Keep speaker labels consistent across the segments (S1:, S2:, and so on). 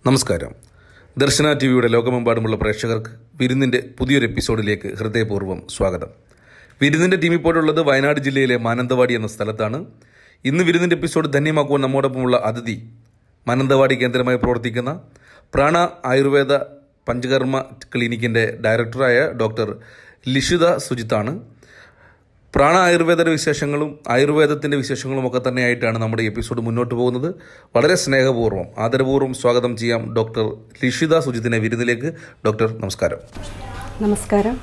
S1: നമസ്കാരം ദർശന ടി വിയുടെ ലോകമെമ്പാടുമുള്ള പ്രേക്ഷകർക്ക് വിരുന്നിൻ്റെ പുതിയൊരു എപ്പിസോഡിലേക്ക് ഹൃദയപൂർവ്വം സ്വാഗതം വിരുന്നിൻ്റെ ടീം ഇപ്പോഴുള്ളത് വയനാട് ജില്ലയിലെ മാനന്തവാടി എന്ന സ്ഥലത്താണ് ഇന്ന് വിരുന്നിൻ്റെ എപ്പിസോഡ് ധന്യമാക്കുവാൻ നമ്മോടൊപ്പമുള്ള അതിഥി മാനന്തവാടി കേന്ദ്രമായി പ്രവർത്തിക്കുന്ന പ്രാണ ആയുർവേദ പഞ്ചകർമ്മ ക്ലിനിക്കിൻ്റെ ഡയറക്ടറായ ഡോക്ടർ ലിഷിത സുജിത്താണ് പ്രാണ ആയുർവേദ വിശേഷങ്ങളും ആയുർവേദത്തിൻ്റെ വിശേഷങ്ങളും ഒക്കെ തന്നെയായിട്ടാണ് നമ്മുടെ ഈ എപ്പിസോഡ് മുന്നോട്ട് പോകുന്നത് വളരെ സ്നേഹപൂർവ്വം ആദരപൂർവ്വം സ്വാഗതം ചെയ്യാം ഡോക്ടർ ലിഷിത സുജിത്തിനെ വിരുന്നിലേക്ക് ഡോക്ടർ നമസ്കാരം
S2: നമസ്കാരം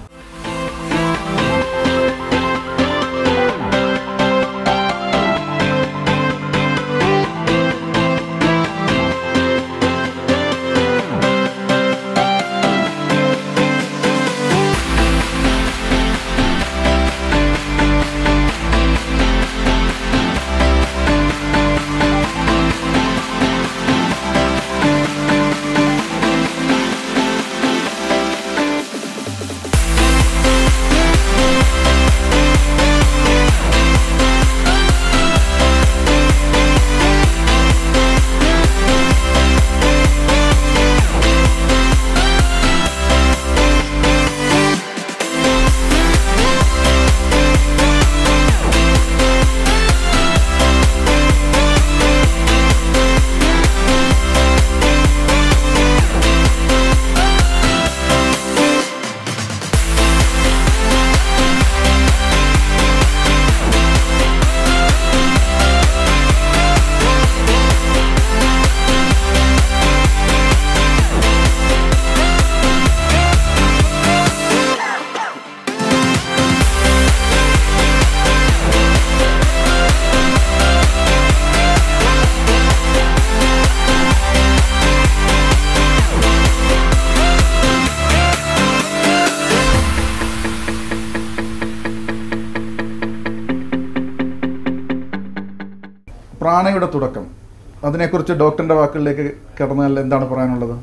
S3: പ്രാണയുടെ തുടക്കം അതിനെക്കുറിച്ച് ഡോക്ടറിൻ്റെ വാക്കുകളിലേക്ക് കിടന്നാൽ എന്താണ് പറയാനുള്ളത്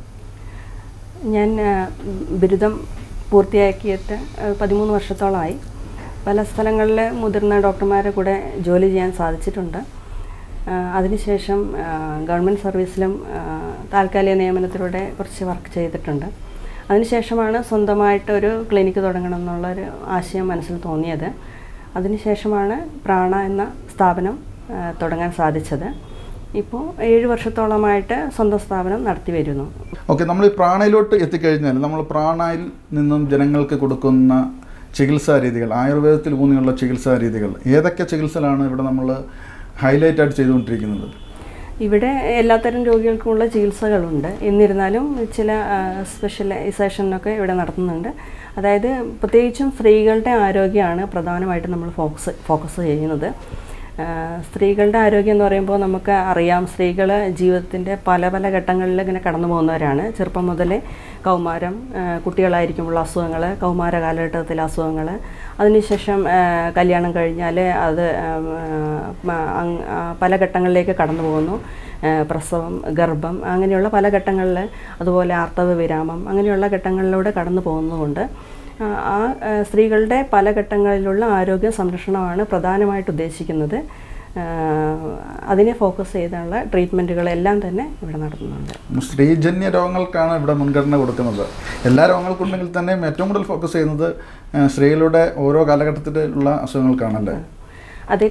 S2: ഞാൻ ആ, ബിരുദം പൂർത്തിയാക്കിയിട്ട് ആ, പതിമൂന്ന് വർഷത്തോളമായി പല സ്ഥലങ്ങളിൽ മുതിർന്ന ഡോക്ടർമാരെ കൂടെ ജോലി ചെയ്യാൻ സാധിച്ചിട്ടുണ്ട് ആ, അതിനുശേഷം ആ, ഗവൺമെൻറ് സർവീസിലും ആ, താൽക്കാലിക നിയമനത്തിലൂടെ കുറച്ച് വർക്ക് ചെയ്തിട്ടുണ്ട് അതിനുശേഷമാണ് സ്വന്തമായിട്ട് ഒരു ക്ലിനിക്ക് തുടങ്ങണം എന്നുള്ളൊരു ആശയം മനസ്സിൽ തോന്നിയത് അതിനുശേഷമാണ് പ്രാണ എന്ന സ്ഥാപനം ആ, തുടങ്ങാൻ സാധിച്ചത് ഇപ്പോൾ ഏഴ് വർഷത്തോളമായിട്ട് സ്വന്തം സ്ഥാപനം നടത്തി വരുന്നു
S3: ഓക്കെ നമ്മൾ ഈ പ്രാണയിലോട്ട് എത്തിക്കഴിഞ്ഞാൽ നമ്മൾ പ്രാണയിൽ നിന്നും ജനങ്ങൾക്ക് കൊടുക്കുന്ന ചികിത്സാ രീതികൾ ആയുർവേദത്തിൽ ഊന്നിയുള്ള ചികിത്സാ രീതികൾ ഏതൊക്കെ ചികിത്സകളാണ് ഇവിടെ നമ്മൾ ഹൈലൈറ്റ് ആയിട്ട് ചെയ്തുകൊണ്ടിരിക്കുന്നത്
S2: ഇവിടെ എല്ലാത്തരം രോഗികൾക്കുമുള്ള ചികിത്സകളുണ്ട് എന്നിരുന്നാലും ചില സ്പെഷ്യലൈസേഷനൊക്കെ ഇവിടെ നടത്തുന്നുണ്ട് അതായത് പ്രത്യേകിച്ചും സ്ത്രീകളുടെ ആരോഗ്യമാണ് പ്രധാനമായിട്ട് നമ്മൾ ഫോക്കസ് ഫോക്കസ് ചെയ്യുന്നത് ആ, സ്ത്രീകളുടെ ആരോഗ്യം എന്ന് പറയുമ്പോൾ നമുക്ക് അറിയാം സ്ത്രീകൾ ജീവിതത്തിൻ്റെ പല പല ഘട്ടങ്ങളിൽ ഇങ്ങനെ കടന്നു പോകുന്നവരാണ് ചെറുപ്പം മുതലേ കൗമാരം ആ, കുട്ടികളായിരിക്കുമ്പോൾ അസുഖങ്ങൾ കൗമാര കാലഘട്ടത്തിലെ അസുഖങ്ങൾ അതിനുശേഷം ആ, കല്യാണം കഴിഞ്ഞാൽ അത് ആം, ആ, അങ്- ആ, പല ഘട്ടങ്ങളിലേക്ക് കടന്നു പോകുന്നു ആ, പ്രസവം ഗർഭം അങ്ങനെയുള്ള പല ഘട്ടങ്ങളിൽ അതുപോലെ ആർത്തവ വിരാമം അങ്ങനെയുള്ള ഘട്ടങ്ങളിലൂടെ കടന്നു പോകുന്നതുകൊണ്ട് ആ, ആ ആ, സ്ത്രീകളുടെ പല ഘട്ടങ്ങളിലുള്ള ആരോഗ്യ സംരക്ഷണമാണ് പ്രധാനമായിട്ട് ഉദ്ദേശിക്കുന്നത് ആ, അതിനെ ഫോക്കസ് ചെയ്തുള്ള ട്രീറ്റ്മെൻറ്റുകളെല്ലാം തന്നെ ഇവിടെ നടത്തുന്നുണ്ട്
S3: സ്ത്രീജന്യ രോഗങ്ങൾക്കാണ് ഇവിടെ മുൻഗണന കൊടുക്കുന്നത് എല്ലാ രോഗങ്ങൾക്കുണ്ടെങ്കിൽ തന്നെ ഏറ്റവും കൂടുതൽ ഫോക്കസ് ചെയ്യുന്നത് ആ, സ്ത്രീകളുടെ ഓരോ കാലഘട്ടത്തിലുള്ള അസുഖങ്ങൾക്കാണല്ലേ
S2: അത്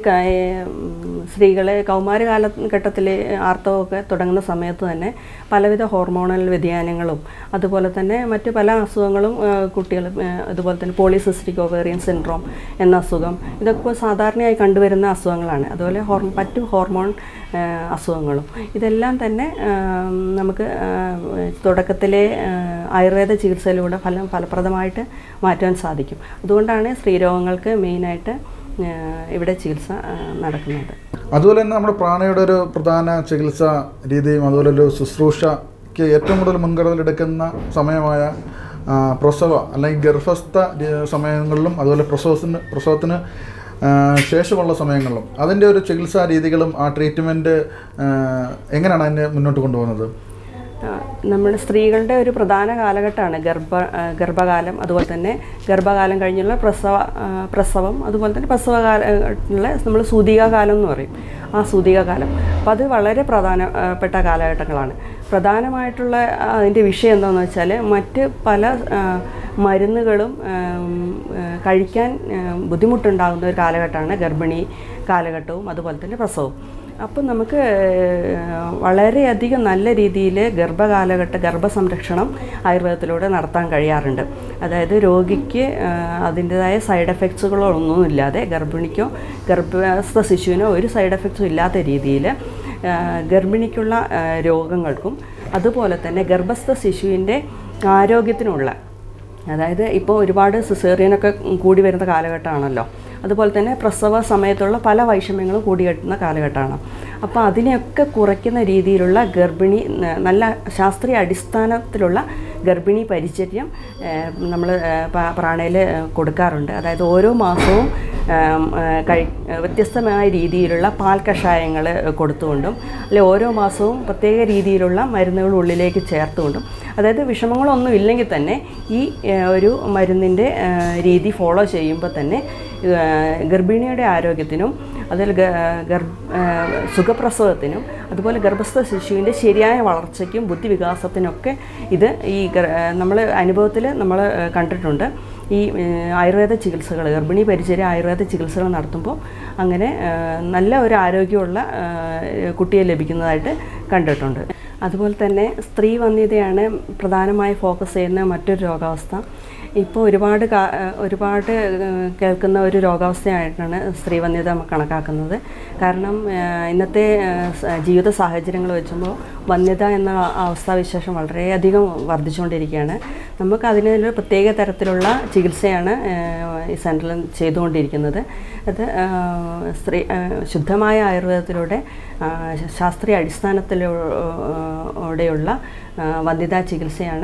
S2: സ്ത്രീകളെ കൗമാര കാലഘട്ടത്തിൽ ആർത്തവമൊക്കെ തുടങ്ങുന്ന സമയത്ത് തന്നെ പലവിധ ഹോർമോണൽ വ്യതിയാനങ്ങളും അതുപോലെ തന്നെ മറ്റ് പല അസുഖങ്ങളും ആ, കുട്ടികൾ ആ, അതുപോലെ തന്നെ പോളിസിസ്റ്റിക് ഓവേറിയൻ സിൻഡ്രോം എന്ന അസുഖം ഇതൊക്കെ സാധാരണയായി കണ്ടുവരുന്ന അസുഖങ്ങളാണ് അതുപോലെ ഹോർ മറ്റു ഹോർമോൺ ആ, അസുഖങ്ങളും ഇതെല്ലാം തന്നെ ആ, നമുക്ക് ആ, തുടക്കത്തിലെ ആ, ആയുർവേദ ചികിത്സയിലൂടെ ഫലം ഫലപ്രദമായിട്ട് മാറ്റാൻ സാധിക്കും അതുകൊണ്ടാണ് സ്ത്രീരോഗങ്ങൾക്ക് മെയിനായിട്ട് ആ, ഇവിടെ ചികിത്സ ആ, നടക്കുന്നത്
S3: അതുപോലെ തന്നെ നമ്മുടെ പ്രാണയുടെ ഒരു പ്രധാന ചികിത്സാ രീതിയും അതുപോലെ ഒരു ശുശ്രൂഷയ്ക്ക് ഏറ്റവും കൂടുതൽ മുൻകരുതൽ എടുക്കുന്ന സമയമായ ആ, പ്രസവ അല്ലെങ്കിൽ ഗർഭസ്ഥ രി- സമയങ്ങളിലും അതുപോലെ പ്രസവത്തിന് പ്രസവത്തിന് ആ, ശേഷമുള്ള സമയങ്ങളിലും അതിൻ്റെ ഒരു ചികിത്സാ രീതികളും ആ ട്രീറ്റ്മെൻറ്റ് എങ്ങനെയാണ് അതിനെ മുന്നോട്ട് കൊണ്ടുപോകുന്നത്
S2: ആ, നമ്മുടെ സ്ത്രീകളുടെ ഒരു പ്രധാന കാലഘട്ടമാണ് ഗർഭ ആ, ഗർഭകാലം അതുപോലെ തന്നെ ഗർഭകാലം കഴിഞ്ഞുള്ള പ്രസവ ആ, പ്രസവം അതുപോലെ തന്നെ പ്രസവകാല നമ്മൾ സൂതികാകാലം എന്ന് പറയും ആ സൂതികാകാലം അപ്പോൾ അത് വളരെ പ്രധാനപ്പെട്ട കാലഘട്ടങ്ങളാണ് പ്രധാനമായിട്ടുള്ള അതിൻ്റെ വിഷയം എന്താണെന്ന് വെച്ചാൽ മറ്റ് പല ആ, മരുന്നുകളും ആം, ആ, കഴിക്കാൻ ആ, ബുദ്ധിമുട്ടുണ്ടാകുന്ന ഒരു കാലഘട്ടമാണ് ഗർഭിണി കാലഘട്ടവും അതുപോലെ തന്നെ പ്രസവവും അപ്പം നമുക്ക് ആ, വളരെയധികം നല്ല രീതിയിൽ ഗർഭകാലഘട്ട ഗർഭസംരക്ഷണം ആയുർവേദത്തിലൂടെ നടത്താൻ കഴിയാറുണ്ട് അതായത് രോഗിക്ക് ആ, അതിൻ്റെതായ സൈഡ് എഫക്ട്സുകളോ ഒന്നുമില്ലാതെ ഗർഭിണിക്കോ ഗർഭസ്ഥ ശിശുവിനോ ഒരു സൈഡ് എഫക്ട്സും ഇല്ലാത്ത രീതിയിൽ ഗർഭിണിക്കുള്ള ആ, രോഗങ്ങൾക്കും അതുപോലെ തന്നെ ഗർഭസ്ഥ ശിശുവിൻ്റെ ആരോഗ്യത്തിനുള്ള അതായത് ഇപ്പോൾ ഒരുപാട് സിസേറിയനൊക്കെ കൂടി വരുന്ന കാലഘട്ടമാണല്ലോ അതുപോലെ തന്നെ പ്രസവ സമയത്തുള്ള പല വൈഷമ്യങ്ങളും കൂടി വരുന്ന കാലഘട്ടമാണ് അപ്പോൾ അതിനെയൊക്കെ കുറയ്ക്കുന്ന രീതിയിലുള്ള ഗർഭിണി ന- നല്ല ശാസ്ത്രീയ അടിസ്ഥാനത്തിലുള്ള ഗർഭിണി പരിചര്യം നമ്മൾ പ്രാണയിൽ കൊടുക്കാറുണ്ട് അതായത് ഓരോ മാസവും ആം, ആ, കഴി വ്യത്യസ്തമായ രീതിയിലുള്ള പാൽ കഷായങ്ങൾ കൊടുത്തുകൊണ്ടും അല്ലെ ഓരോ മാസവും പ്രത്യേക രീതിയിലുള്ള മരുന്നുകൾ ഉള്ളിലേക്ക് ചേർത്തുകൊണ്ടും അതായത് വിഷമങ്ങളൊന്നും ഇല്ലെങ്കിൽ തന്നെ ഈ ആ, ഒരു മരുന്നിൻ്റെ ആ, രീതി ഫോളോ ചെയ്യുമ്പോൾ തന്നെ ആ, ഗർഭിണിയുടെ ആരോഗ്യത്തിനും അതിൽ ഗ- ഗർഭ ആ, സുഖപ്രസവത്തിനും അതുപോലെ ഗർഭസ്ഥ ശിശുവിൻ്റെ ശരിയായ വളർച്ചയ്ക്കും ബുദ്ധിവികാസത്തിനൊക്കെ ഇത് ഈ നമ്മൾ അനുഭവത്തിൽ നമ്മൾ കണ്ടിട്ടുണ്ട് ഈ ഏ, ആയുർവേദ ചികിത്സകൾ ഗർഭിണി പരിചര്യ ആയുർവേദ ചികിത്സകൾ നടത്തുമ്പോൾ അങ്ങനെ ആ, നല്ല ഒരു ആരോഗ്യമുള്ള ആ, കുട്ടിയെ ലഭിക്കുന്നതായിട്ട് കണ്ടിട്ടുണ്ട് അതുപോലെ തന്നെ സ്ത്രീ വന്ധ്യതയാണ് പ്രധാനമായി ഫോക്കസ് ചെയ്യുന്ന മറ്റൊരു രോഗാവസ്ഥ ഇപ്പോൾ ഒരുപാട് കാ- ഒരുപാട് ഏഹ്, കേൾക്കുന്ന ഒരു രോഗാവസ്ഥയായിട്ടാണ് സ്ത്രീവന്ധ്യത നമ്മൾ കണക്കാക്കുന്നത് കാരണം ഏഹ്, ഇന്നത്തെ ഏഹ്, സ- ജീവിത സാഹചര്യങ്ങൾ വെച്ചുമ്പോൾ വന്ധ്യത എന്ന അവസ്ഥാവിശേഷം വളരെയധികം വർദ്ധിച്ചുകൊണ്ടിരിക്കുകയാണ് നമുക്ക് അതിനൊരു പ്രത്യേക തരത്തിലുള്ള ചികിത്സയാണ് ഏഹ്, ഈ സെൻറ്ററിൽ ചെയ്തുകൊണ്ടിരിക്കുന്നത് അത് ഏഹ്, സ്ത്രീ ഏഹ്, ശുദ്ധമായ ആയുർവേദത്തിലൂടെ ആ, ശാസ്ത്രീയ അടിസ്ഥാനത്തിലൂടെയുള്ള വന്ധ്യതാ ചികിത്സയാണ്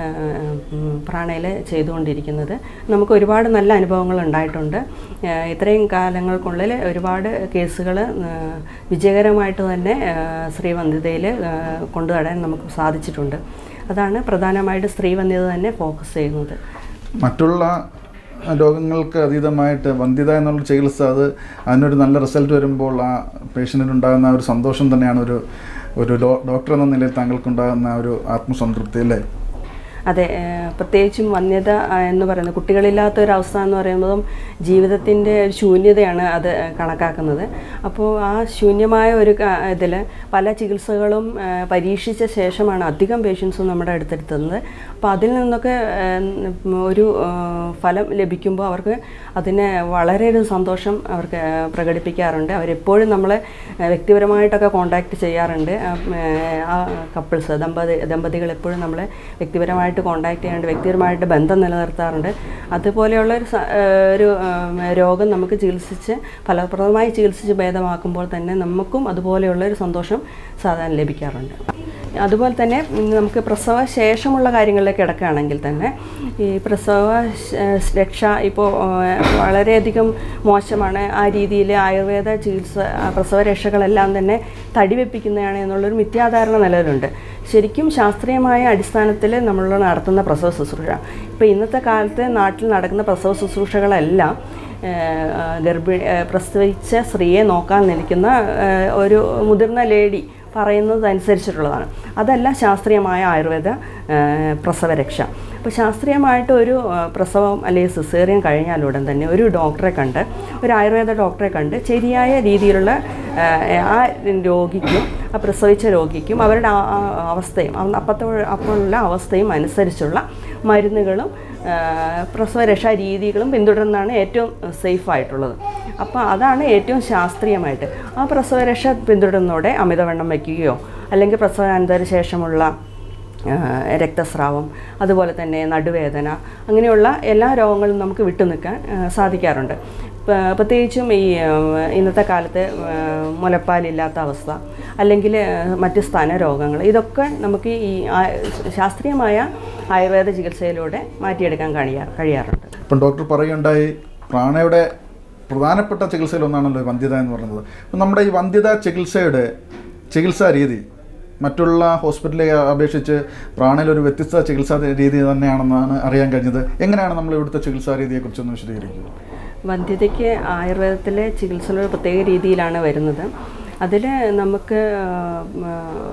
S2: പ്രാണയിൽ ചെയ്തുകൊണ്ടിരിക്കുന്നത് നമുക്ക് ഒരുപാട് നല്ല അനുഭവങ്ങൾ ഉണ്ടായിട്ടുണ്ട് ആ, ഇത്രയും കാലങ്ങൾക്കുള്ളിൽ ഒരുപാട് കേസുകൾ വിജയകരമായിട്ട് തന്നെ ആ, സ്ത്രീവന്ധ്യതയിൽ കൊണ്ടുനടാൻ നമുക്ക് സാധിച്ചിട്ടുണ്ട് അതാണ് പ്രധാനമായിട്ട് സ്ത്രീവന്ധ്യത തന്നെ ഫോക്കസ് ചെയ്യുന്നത്
S3: മറ്റുള്ള രോഗങ്ങൾക്ക് അതീതമായിട്ട് വന്ധ്യത എന്നുള്ള ചികിത്സ അത് അതിനൊരു നല്ല റിസൾട്ട് വരുമ്പോൾ ആ പേഷ്യൻറ്റിന് ഉണ്ടാകുന്ന ആ ഒരു സന്തോഷം തന്നെയാണ് ഒരു ഒരു ഡോ- ഡോക്ടർ എന്ന നിലയിൽ താങ്കൾക്കുണ്ടാകുന്ന ആ ഒരു ആത്മസംതൃപ്തി അല്ലേ
S2: അതെ ഏഹ് പ്രത്യേകിച്ചും വന്ധ്യത ആ, എന്ന് പറയുന്നത് കുട്ടികളില്ലാത്ത ഒരു അവസ്ഥ എന്ന് പറയുന്നതും ജീവിതത്തിൻ്റെ ഒരു ശൂന്യതയാണ് അത് കണക്കാക്കുന്നത് അപ്പോൾ ആ ശൂന്യമായ ഒരു ഇതിൽ പല ചികിത്സകളും ആ, പരീക്ഷിച്ച ശേഷമാണ് അധികം പേഷ്യൻസും നമ്മുടെ അടുത്തെടുത്തുന്നത് അപ്പോൾ അതിൽ നിന്നൊക്കെ ഏഹ്, ഒരു ആ, ഫലം ലഭിക്കുമ്പോൾ അവർക്ക് അതിന് വളരെ ഒരു സന്തോഷം അവർക്ക് ആ, പ്രകടിപ്പിക്കാറുണ്ട് അവരെപ്പോഴും നമ്മളെ ആ, വ്യക്തിപരമായിട്ടൊക്കെ കോണ്ടാക്ട് ചെയ്യാറുണ്ട് ആ, ഏഹ്, ആ കപ്പിൾസ് ദമ്പതി ദമ്പതികൾ എപ്പോഴും നമ്മളെ വ്യക്തിപരമായിട്ട് കോണ്ടാക്ട് ചെയ്യാറുണ്ട് വ്യക്തിപരമായിട്ട് ബന്ധം നിലനിർത്താറുണ്ട് അതുപോലെയുള്ള ഒരു സ- ഏഹ്, ഒരു ആം, രോഗം നമുക്ക് ചികിത്സിച്ച് ഫലപ്രദമായി ചികിത്സിച്ച് ഭേദമാക്കുമ്പോൾ തന്നെ നമുക്കും അതുപോലെയുള്ള ഒരു സന്തോഷം സാധാരണ ലഭിക്കാറുണ്ട് അതുപോലെ തന്നെ ഉം, നമുക്ക് പ്രസവ ശേഷമുള്ള കാര്യങ്ങളിലേക്ക് കിടക്കുകയാണെങ്കിൽ തന്നെ ഈ പ്രസവ ശ- രക്ഷ ഇപ്പോൾ വളരെയധികം മോശമാണ് ആ രീതിയിൽ ആയുർവേദ ചികിത്സ ആ, പ്രസവ രക്ഷകളെല്ലാം തന്നെ തടിവെപ്പിക്കുന്നതാണ് എന്നുള്ളൊരു മിഥ്യാധാരണ നിലവിലുണ്ട് ശരിക്കും ശാസ്ത്രീയമായ അടിസ്ഥാനത്തിൽ നമ്മൾ നടത്തുന്ന പ്രസവ ശുശ്രൂഷ ഇപ്പോൾ ഇന്നത്തെ കാലത്ത് നാട്ടിൽ നടക്കുന്ന പ്രസവ ശുശ്രൂഷകളെല്ലാം ഏഹ്, ഗർഭിണി ഏഹ്, പ്രസവിച്ച സ്ത്രീയെ നോക്കാൻ നിൽക്കുന്ന ഏഹ്, ഒരു മുതിർന്ന ലേഡി പറയുന്നതനുസരിച്ചിട്ടുള്ളതാണ് അതല്ല ശാസ്ത്രീയമായ ആയുർവേദ ഏഹ്, പ്രസവരക്ഷ അപ്പോൾ ശാസ്ത്രീയമായിട്ട് ഒരു ഏഹ്, പ്രസവം അല്ലെങ്കിൽ സിസേറിയൻ കഴിഞ്ഞാലുടൻ തന്നെ ഒരു ഡോക്ടറെ കണ്ട് ഒരു ആയുർവേദ ഡോക്ടറെ കണ്ട് ശരിയായ രീതിയിലുള്ള ഏഹ്, ആ രോഗിക്കും ആ പ്രസവിച്ച രോഗിക്കും അവരുടെ ആ- ആ അവസ്ഥയും അന്ന് അപ്പത്തോ അപ്പോഴുള്ള അവസ്ഥയും അനുസരിച്ചുള്ള മരുന്നുകളും ഏഹ്, പ്രസവരക്ഷാ രീതികളും പിന്തുടരുന്നതാണ് ഏറ്റവും സേഫ് ആയിട്ടുള്ളത് അപ്പോൾ അതാണ് ഏറ്റവും ശാസ്ത്രീയമായിട്ട് ആ പ്രസവരക്ഷ പിന്തുടരുന്നതോടെ അമിതവണ്ണം വയ്ക്കുകയോ അല്ലെങ്കിൽ പ്രസവാനന്തര ശേഷമുള്ള ആ, രക്തസ്രാവം അതുപോലെ തന്നെ നടുവേദന അങ്ങനെയുള്ള എല്ലാ രോഗങ്ങളും നമുക്ക് വിട്ടുനിൽക്കാൻ ആ, സാധിക്കാറുണ്ട് പ- പ്രത്യേകിച്ചും ഈ ആ, ഇന്നത്തെ കാലത്ത് ആ, മുലപ്പാലില്ലാത്ത അവസ്ഥ അല്ലെങ്കിൽ ആ, മറ്റ് സ്തന രോഗങ്ങൾ ഇതൊക്കെ നമുക്ക് ഈ ആ- ശാസ്ത്രീയമായ ആയുർവേദ ചികിത്സയിലൂടെ മാറ്റിയെടുക്കാൻ കഴിയാ കഴിയാറുണ്ട്
S3: ഇപ്പം ഡോക്ടർ പറയുകയുണ്ടായി പ്രാണയുടെ പ്രധാനപ്പെട്ട ചികിത്സയിൽ ഒന്നാണല്ലോ ഈ വന്ധ്യത എന്ന് പറയുന്നത് അപ്പം നമ്മുടെ ഈ വന്ധ്യത ചികിത്സയുടെ ചികിത്സാ രീതി മറ്റുള്ള ഹോസ്പിറ്റലിലെ അപേക്ഷിച്ച് പ്രാണയിൽ ഒരു വ്യത്യസ്ത ചികിത്സാ രീതി തന്നെയാണെന്നാണ് അറിയാൻ കഴിഞ്ഞത് എങ്ങനെയാണ് നമ്മൾ ഇവിടുത്തെ ചികിത്സാ രീതിയെക്കുറിച്ചൊന്ന് വിശദീകരിക്കുക
S2: വന്ധ്യതയ്ക്ക് ആയുർവേദത്തിലെ ചികിത്സകൾ ഒരു പ്രത്യേക രീതിയിലാണ് വരുന്നത് അതിൽ നമുക്ക്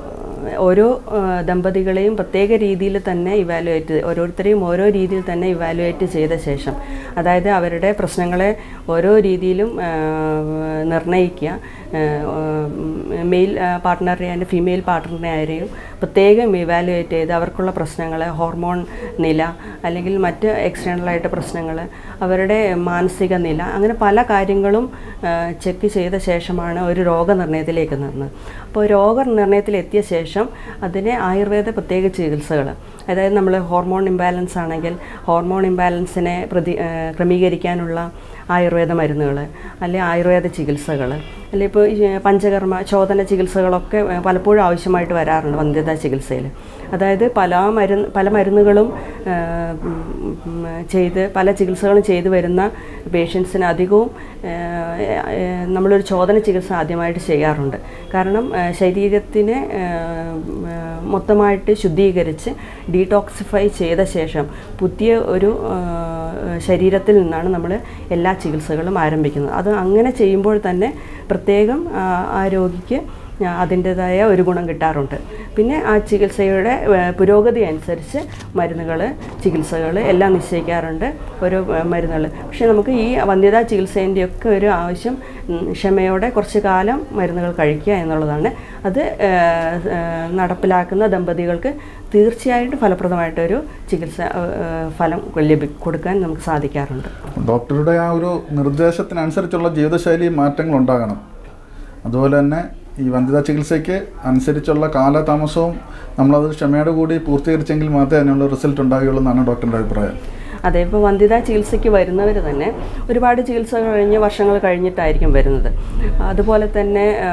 S2: ഓരോ ആ, ദമ്പതികളെയും പ്രത്യേക രീതിയിൽ തന്നെ ഇവാലുവേറ്റ് ഓരോരുത്തരെയും ഓരോ രീതിയിൽ തന്നെ ഇവാലുവേറ്റ് ചെയ്ത ശേഷം അതായത് അവരുടെ പ്രശ്നങ്ങളെ ഓരോ രീതിയിലും ആ, നിർണ്ണയിക്കുക മെയിൽ പാർട്ട്ണറെ ആൻഡ് ഫീമെയിൽ പാർട്ട്ണറിനെ ആരെയും പ്രത്യേകം ഇവാലുവേറ്റ് ചെയ്ത് അവർക്കുള്ള പ്രശ്നങ്ങൾ ഹോർമോൺ നില അല്ലെങ്കിൽ മറ്റ് എക്സ്റ്റേണലായിട്ട് പ്രശ്നങ്ങൾ അവരുടെ മാനസിക നില അങ്ങനെ പല കാര്യങ്ങളും ചെക്ക് ചെയ്ത ശേഷമാണ് ഒരു രോഗനിർണയത്തിലേക്ക് നിന്നത് അപ്പോൾ രോഗനിർണയത്തിൽ എത്തിയ ശേഷം അതിനെ ആയുർവേദ പ്രത്യേക ചികിത്സകൾ അതായത് നമ്മൾ ഹോർമോൺ ഇംബാലൻസ് ആണെങ്കിൽ ഹോർമോൺ ഇംബാലൻസിനെ പ്രതി ആ, ക്രമീകരിക്കാനുള്ള ആയുർവേദ മരുന്നുകൾ അല്ലെങ്കിൽ ആയുർവേദ ചികിത്സകൾ അല്ലെങ്കിൽ ഇപ്പോൾ ഈ പഞ്ചകർമ്മ ചോദന ചികിത്സകളൊക്കെ ആ, പലപ്പോഴും ആവശ്യമായിട്ട് വരാറുണ്ട് വന്ധ്യതാ ചികിത്സയിൽ അതായത് പല മരുന്ന് പല മരുന്നുകളും ആ, ഉം, ഉം, ചെയ്ത് പല ചികിത്സകളും ചെയ്തു വരുന്ന പേഷ്യൻസിന് അധികവും ആ, ആ, നമ്മളൊരു ചോദന ചികിത്സ ആദ്യമായിട്ട് ചെയ്യാറുണ്ട് കാരണം ആ, ശരീരത്തിനെ ആ, ആ, മൊത്തമായിട്ട് ശുദ്ധീകരിച്ച് ഡീടോക്സിഫൈ ചെയ്ത ശേഷം പുതിയ ഒരു ആ, ശരീരത്തിൽ നിന്നാണ് നമ്മൾ എല്ലാ ചികിത്സകളും ആരംഭിക്കുന്നത് അത് അങ്ങനെ ചെയ്യുമ്പോൾ തന്നെ പ്രത്യേകം ആ, ആ രോഗിക്ക് അതിൻ്റെതായ ഒരു ഗുണം കിട്ടാറുണ്ട് പിന്നെ ആ ചികിത്സയുടെ ഏഹ്, പുരോഗതി അനുസരിച്ച് മരുന്നുകൾ ചികിത്സകൾ എല്ലാം നിശ്ചയിക്കാറുണ്ട് ഓരോ മരുന്നുകൾ പക്ഷേ നമുക്ക് ഈ വന്ധ്യതാ ചികിത്സേൻ്റെയൊക്കെ ഒരു ആവശ്യം ഉം, ക്ഷമയോടെ കുറച്ച് കാലം മരുന്നുകൾ കഴിക്കുക എന്നുള്ളതാണ് അത് ഏഹ്, ഏഹ്, നടപ്പിലാക്കുന്ന ദമ്പതികൾക്ക് തീർച്ചയായിട്ടും ഫലപ്രദമായിട്ടൊരു ചികിത്സ ഏഹ്, ഫലം ലഭി കൊടുക്കാൻ നമുക്ക് സാധിക്കാറുണ്ട്
S3: ഡോക്ടറുടെ ആ ഒരു നിർദ്ദേശത്തിനനുസരിച്ചുള്ള ജീവിതശൈലി മാറ്റങ്ങൾ ഉണ്ടാകണം അതുപോലെ തന്നെ ഈ വന്ധ്യതാ ചികിത്സയ്ക്ക് അനുസരിച്ചുള്ള കാലതാമസവും നമ്മളത് ക്ഷമയോടെ കൂടി പൂർത്തീകരിച്ചെങ്കിൽ മാത്രമേ അതിനുള്ള റിസൾട്ട് ഉണ്ടാവുകയുള്ളൂ എന്നാണ് ഡോക്ടറിൻ്റെ അഭിപ്രായം
S2: അതെ ഇപ്പോൾ വന്ധ്യതാ ചികിത്സയ്ക്ക് വരുന്നവർ തന്നെ ഒരുപാട് ചികിത്സ കഴിഞ്ഞ് വർഷങ്ങൾ കഴിഞ്ഞിട്ടായിരിക്കും വരുന്നത് അതുപോലെ തന്നെ ആ,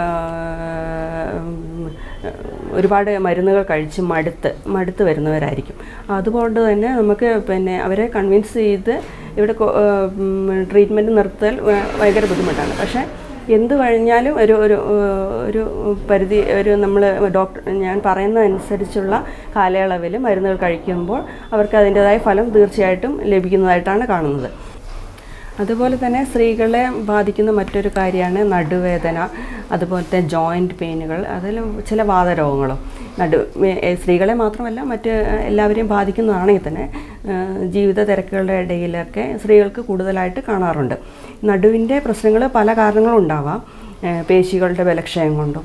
S2: ഉം, ഒരുപാട് മരുന്നുകൾ കഴിച്ച് മടുത്ത് മടുത്ത് വരുന്നവരായിരിക്കും അതുകൊണ്ട് തന്നെ നമുക്ക് പിന്നെ അവരെ കൺവിൻസ് ചെയ്ത് ഇവിടെ ട്രീറ്റ്മെൻറ്റ് നിർത്തൽ ഭ- ഭയങ്കര ബുദ്ധിമുട്ടാണ് പക്ഷേ എന്ത് കഴിഞ്ഞാലും ഒരു ഒരു ഏഹ്, ഒരു പരിധി ഒരു നമ്മൾ ഡോക്ടർ ഞാൻ പറയുന്ന അനുസരിച്ചുള്ള കാലയളവിൽ മരുന്നുകൾ കഴിക്കുമ്പോൾ അവർക്ക് അതിൻ്റെതായ ഫലം തീർച്ചയായിട്ടും ലഭിക്കുന്നതായിട്ടാണ് കാണുന്നത് അതുപോലെ തന്നെ സ്ത്രീകളെ ബാധിക്കുന്ന മറ്റൊരു കാര്യമാണ് നടുവേദന അതുപോലത്തെ ജോയിൻറ്റ് പെയിനുകൾ അതിൽ ചില വാതരോഗങ്ങളും നടു ഏ, സ്ത്രീകളെ മാത്രമല്ല മറ്റ് എല്ലാവരെയും ബാധിക്കുന്നതാണെങ്കിൽ തന്നെ ആ, ജീവിത തിരക്കുകളുടെ ഇടയിലൊക്കെ സ്ത്രീകൾക്ക് കൂടുതലായിട്ട് കാണാറുണ്ട് നടുവിൻ്റെ പ്രശ്നങ്ങൾ പല കാരണങ്ങളും ഉണ്ടാവാം ഏ, പേശികളുടെ ബലക്ഷയം കൊണ്ടും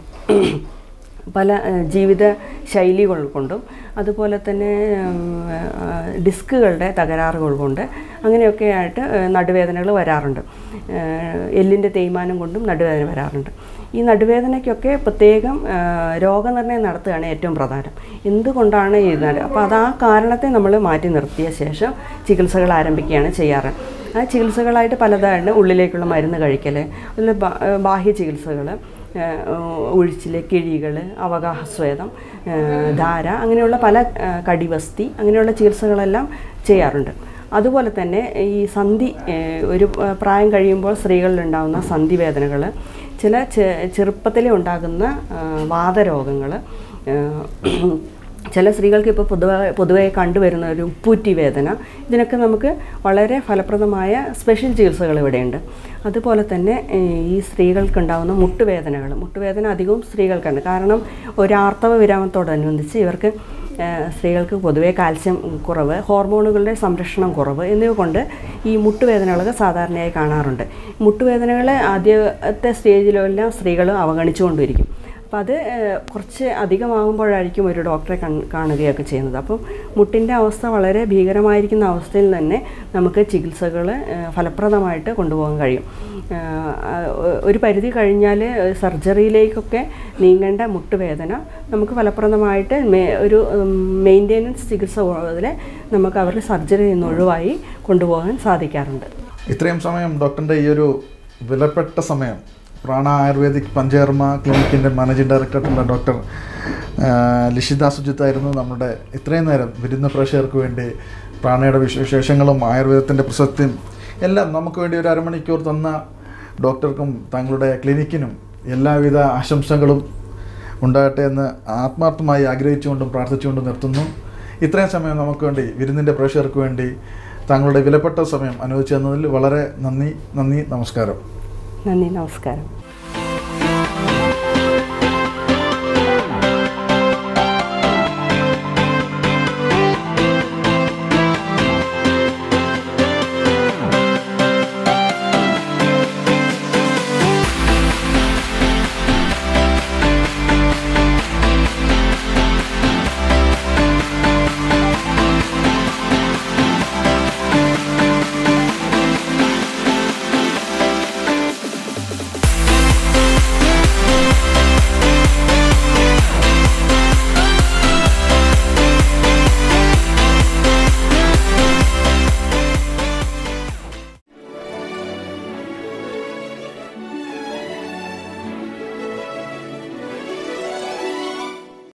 S2: പല ഏഹ്, ജീവിത ശൈലികൾ കൊണ്ടും അതുപോലെ തന്നെ ഉം, ആ, ഡിസ്കുകളുടെ തകരാറുകൾ കൊണ്ട് അങ്ങനെയൊക്കെ ആയിട്ട് ഏഹ്, നടുവേദനകൾ വരാറുണ്ട് ഏഹ്, എല്ലിൻ്റെ തേയ്മാനം കൊണ്ടും നടുവേദന വരാറുണ്ട് ഈ നടുവേദനയ്ക്കൊക്കെ പ്രത്യേകം ഏഹ്, രോഗനിർണയം നടത്തുകയാണ് ഏറ്റവും പ്രധാനം എന്തുകൊണ്ടാണ് ഈ നട അപ്പോൾ അത് ആ കാരണത്തെ നമ്മൾ മാറ്റി നിർത്തിയ ശേഷം ചികിത്സകൾ ആരംഭിക്കുകയാണ് ചെയ്യാറ് ആ ചികിത്സകളായിട്ട് പലതാണ് ഉള്ളിലേക്കുള്ള മരുന്ന് കഴിക്കൽ അതിൽ ബാഹ്യ ചികിത്സകൾ ഒഴിച്ചിൽ കിഴികൾ അവഗാഹസ്വേദം ഏഹ് ധാര അങ്ങനെയുള്ള പല ഏഹ് കടിവസ്തി അങ്ങനെയുള്ള ചികിത്സകളെല്ലാം ചെയ്യാറുണ്ട് അതുപോലെ തന്നെ ഈ സന്ധി ഏഹ് ഒരു ഏഹ് പ്രായം കഴിയുമ്പോൾ സ്ത്രീകളിലുണ്ടാകുന്ന സന്ധി വേദനകൾ ചില ചെ- ചെറുപ്പത്തിലേ ഉണ്ടാകുന്ന വാദരോഗങ്ങൾ ചില സ്ത്രീകൾക്ക് ഇപ്പോൾ പൊതുവെ പൊതുവെ കണ്ടുവരുന്ന ഒരു ഉപ്പൂറ്റി വേദന ഇതിനൊക്കെ നമുക്ക് വളരെ ഫലപ്രദമായ സ്പെഷ്യൽ ചികിത്സകൾ ഇവിടെയുണ്ട് അതുപോലെ തന്നെ ഏ, ഈ സ്ത്രീകൾക്കുണ്ടാകുന്ന മുട്ടുവേദനകൾ മുട്ടുവേദന അധികവും സ്ത്രീകൾക്കുണ്ട് കാരണം ഒരു ആർത്തവ വിരാമത്തോടനുബന്ധിച്ച് ഇവർക്ക് ഏ, സ്ത്രീകൾക്ക് പൊതുവേ കാൽസ്യം കുറവ് ഹോർമോണുകളുടെ സംരക്ഷണം കുറവ് എന്നിവ കൊണ്ട് ഈ മുട്ടുവേദനകളൊക്കെ സാധാരണയായി കാണാറുണ്ട് മുട്ടുവേദനകൾ ആദ്യത്തെ സ്റ്റേജിലെല്ലാം സ്ത്രീകൾ അവഗണിച്ചുകൊണ്ടിരിക്കും അപ്പോൾ അത് ഏഹ്, കുറച്ച് അധികമാകുമ്പോഴായിരിക്കും ഒരു ഡോക്ടറെ കൺ കാണുകയൊക്കെ ചെയ്യുന്നത് അപ്പം മുട്ടിൻ്റെ അവസ്ഥ വളരെ ഭീകരമായിരിക്കുന്ന അവസ്ഥയിൽ തന്നെ നമുക്ക് ചികിത്സകൾ ഏഹ്, ഫലപ്രദമായിട്ട് കൊണ്ടുപോകാൻ കഴിയും ഏഹ്, ആ, ഒരു പരിധി കഴിഞ്ഞാൽ സർജറിയിലേക്കൊക്കെ നീങ്ങേണ്ട മുട്ടുവേദന നമുക്ക് ഫലപ്രദമായിട്ട് മേ- ഒരു മെയിൻ്റെനൻസ് ചികിത്സ പോലെ നമുക്ക് അവരുടെ സർജറിയിൽ നിന്ന് ഒഴിവായി കൊണ്ടുപോകാൻ സാധിക്കാറുണ്ട്
S3: ഇത്രയും സമയം ഡോക്ടറിൻ്റെ ഈ ഒരു വിലപ്പെട്ട സമയം പ്രാണ ആയുർവേദിക് പഞ്ചകർമ്മ ക്ലിനിക്കിൻ്റെ മാനേജിംഗ് ഡയറക്ടറായിട്ടുള്ള ഡോക്ടർ ആ, ലിഷിത സുജിത്തായിരുന്നു നമ്മുടെ ഇത്രയും നേരം വിരുന്ന പ്രേക്ഷകർക്ക് വേണ്ടി പ്രാണയുടെ വിശ- വിശേഷങ്ങളും ആയുർവേദത്തിൻ്റെ പ്രസക്തിയും എല്ലാം നമുക്ക് വേണ്ടി ഒരു അരമണിക്കൂർ തന്ന ഡോക്ടർക്കും താങ്കളുടെ ക്ലിനിക്കിനും എല്ലാവിധ ആശംസകളും ഉണ്ടാകട്ടെ എന്ന് ആത്മാർത്ഥമായി ആഗ്രഹിച്ചുകൊണ്ടും പ്രാർത്ഥിച്ചുകൊണ്ടും നിർത്തുന്നു ഇത്രയും സമയം നമുക്ക് വേണ്ടി വിരുന്നിൻ്റെ പ്രേക്ഷകർക്ക് വേണ്ടി താങ്കളുടെ വിലപ്പെട്ട സമയം അനുവദിച്ചു തന്നതിൽ വളരെ നന്ദി നന്ദി നമസ്കാരം
S2: നന്ദി നമസ്കാരം